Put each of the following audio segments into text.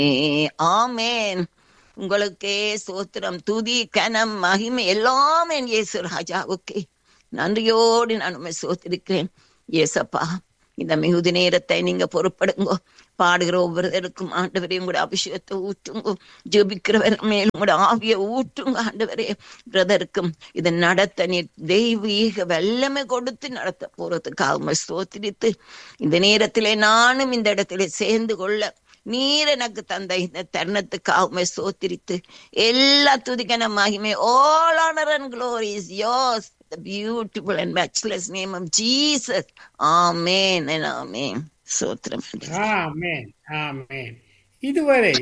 ஆமேன் உங்களுக்கே சோத்திரம் துதி கனம் மகிமை எல்லாமே என் இயேசு ராஜாவுக்கு நன்றியோடு நான் உண்மை சோத்திருக்கிறேன் ஏசப்பா இந்த மிகுதி நேரத்தை நீங்க பொறுப்படுங்கோ பாடுகிற ஒவ்வொருத்தருக்கும் ஆண்டவரையும் கூட அபிஷேகத்தை ஊற்றுங்கோ ஜெபிக்கிறவர் மேலும் கூட ஆவிய ஊற்றுங்க ஆண்டவரே பிரதருக்கும் இதை நடத்த நீ தெய்வீக வெள்ளமே கொடுத்து நடத்த போறதுக்காக ஸ்தோத்திரித்து இந்த நேரத்திலே நானும் இந்த இடத்திலே சேர்ந்து கொள்ள நீர் எனக்கு தந்த இந்த தருணத்துக்காக சோத்திரித்து எல்லா துதிக்கன மகிமை all honor and glory is yours the beautiful and matchless name of Jesus amen and amen சோத்திரம் ஆமென் ஆமென் இதுவரை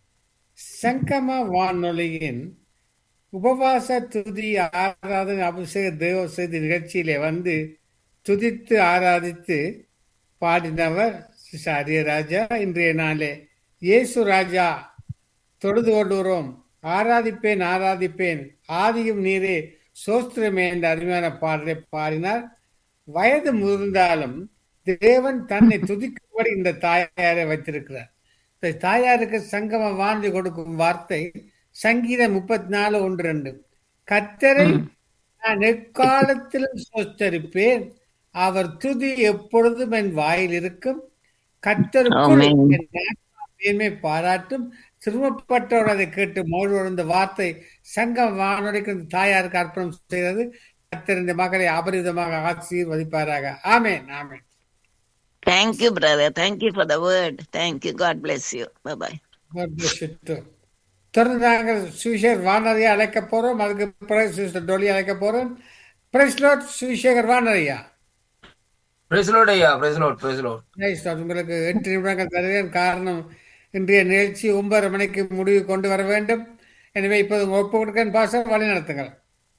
சங்கம வானொலியின் உபவாச துதி ஆராதனை அபிஷேக தேவ செய்தி நிகழ்ச்சியிலே வந்து துதித்து ஆராதித்து பாடினவர் சாரிய ராஜா இன்றைய நாளே இயேசு ராஜா தொழுது கொள்கிறோம் ஆராதிப்பேன் ஆராதிப்பேன் ஆதியும் நீரே சோஸ்திரமே என்ற அருமையான பாடலை பாடினார் வயது முதிர்ந்தாலும் தேவன் தன்னை துதிக்கும்படி இந்த தாயாரை வைத்திருக்கிறார் இந்த தாயாருக்கு சங்கம வாழ்ந்து கொடுக்கும் வார்த்தை சங்கீதம் முப்பத்தி நாலு ஒன்று ரெண்டு கத்தரை நான் எக்காலத்திலும் சோஸ்தரிப்பேன் அவர் துதி எப்பொழுதும் என் வாயில் இருக்கும் கத்தருக்குள் ஆமென். என் ஆத்மா மேன்மை பாராட்டும் திரும்பப்பட்டவர் அதை கேட்டு மோழ்வோர் இந்த வார்த்தை சங்கம் வானொலிக்கு இந்த தாயாருக்கு அர்ப்பணம் செய்கிறது கத்தர் இந்த மகளை அபரிதமாக ஆசீர்வதிப்பாராக ஆமென் ஆமென் thank you brother thank you for the word thank you god bless you bye bye God bless you too. தொடர்ந்து நாங்கள் சுவிசேகர் வானரையா அழைக்க போறோம் அதுக்கு பிறகு சிஸ்டர் டொலி அழைக்க போறோம் பிரைஸ்லோட் சுவிசேகர் வானரையா பிரைஸ்லோட் ஐயா பிரைஸ்லோட் பிரைஸ்லோட் நைஸ் உங்களுக்கு எட்டு நிமிடங்கள் தருவேன் காரணம் இன்றைய நிகழ்ச்சி ஒன்பது மணிக்கு முடிவு கொண்டு வர வேண்டும் எனவே இப்போது உங்க ஒப்பு கொடுக்க பாச வழி நடத்துங்கள்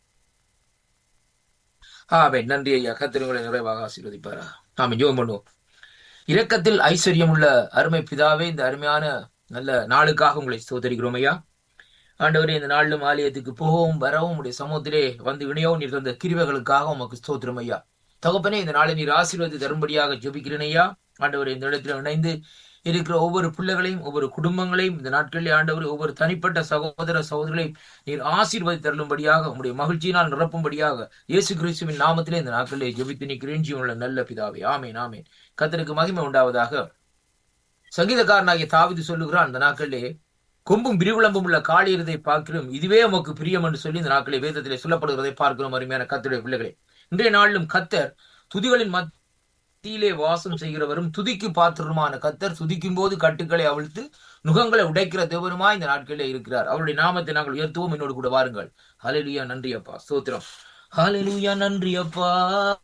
ஆமே நன்றி ஐயா கத்திரங்களை நிறைவாக ஆசீர்வதிப்பாரா நாம ஜோம் பண்ணுவோம் இரக்கத்தில் ஐஸ்வர்யம் உள்ள அருமை பிதாவே இந்த அருமையான நல்ல நாளுக்காக உங்களை ஸ்தோத்தரிக்கிறோம் ஐயா ஆண்டவரே இந்த நாளிலும் ஆலயத்துக்கு போகவும் வரவும் உடைய சமூகத்திலே வந்து இணையவும் நீர் தந்த கிருவைகளுக்காக உமக்கு ஸ்தோத்திரம் ஐயா தகப்பனே இந்த நாளை நீர் ஆசீர்வதி தரும்படியாக ஜெபிக்கிறேன் ஐயா ஆண்டவரே இந்த இடத்துல இணைந்து இருக்கிற ஒவ்வொரு பிள்ளைகளையும் ஒவ்வொரு குடும்பங்களையும் இந்த நாட்களிலே ஆண்டவர் ஒவ்வொரு தனிப்பட்ட சகோதர சகோதரிகளையும் நீர் ஆசீர்வதி தருளும்படியாக உங்களுடைய மகிழ்ச்சியினால் நிரப்பும்படியாக இயேசு கிறிஸ்துவின் நாமத்திலே இந்த நாட்களிலே ஜெபித்து நிற்கிறேன் ஜீவனுள்ள நல்ல பிதாவே ஆமேன் ஆமேன் கத்தருக்கு மகிமை உண்டாவதாக சங்கீதக்காரனாகிய தாவிது சொல்லுகிறான் அந்த நாட்களிலே கொம்பும் விரிவுளம்பும் உள்ள காளியரதை பார்க்கிறோம் இதுவே உமக்கு பிரியம் என்று சொல்லி இந்த நாட்களே வேதத்திலே சொல்லப்படுகிறதை பார்க்கிறோம் அருமையான கத்தருடைய பிள்ளைகளே இன்றைய நாளிலும் கத்தர் துதிகளின் மத்தியிலே வாசம் செய்கிறவரும் துதிக்கு பாத்திரமான கத்தர் துதிக்கும் போது கட்டுக்களை அவிழ்த்து நுகங்களை உடைக்கிற தேவருமாய் இந்த நாட்களிலே இருக்கிறார் அவருடைய நாமத்தை நாங்கள் உயர்த்துவோம் என்னோடு கூட வாருங்கள் ஹalleluya நன்றி அப்பா ஸ்தோத்திரம் ஹalleluya நன்றி அப்பா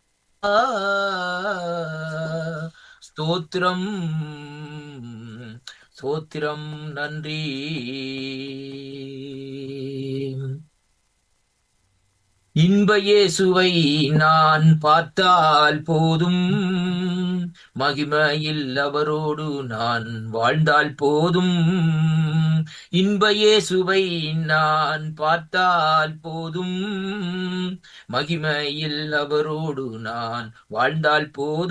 ஸ்தோத்திரம் ஸ்தோத்திரம் நன்றி இன்ப இயேசுவை நான் பார்த்தால் போதும் மகிமையில் அவரோடு நான் வாழ்ந்தால் போதும் இன்ப இயேசுவை நான் பார்த்தால் போதும் மகிமையில் அவரோடு நான் வாழ்ந்தால் போதும்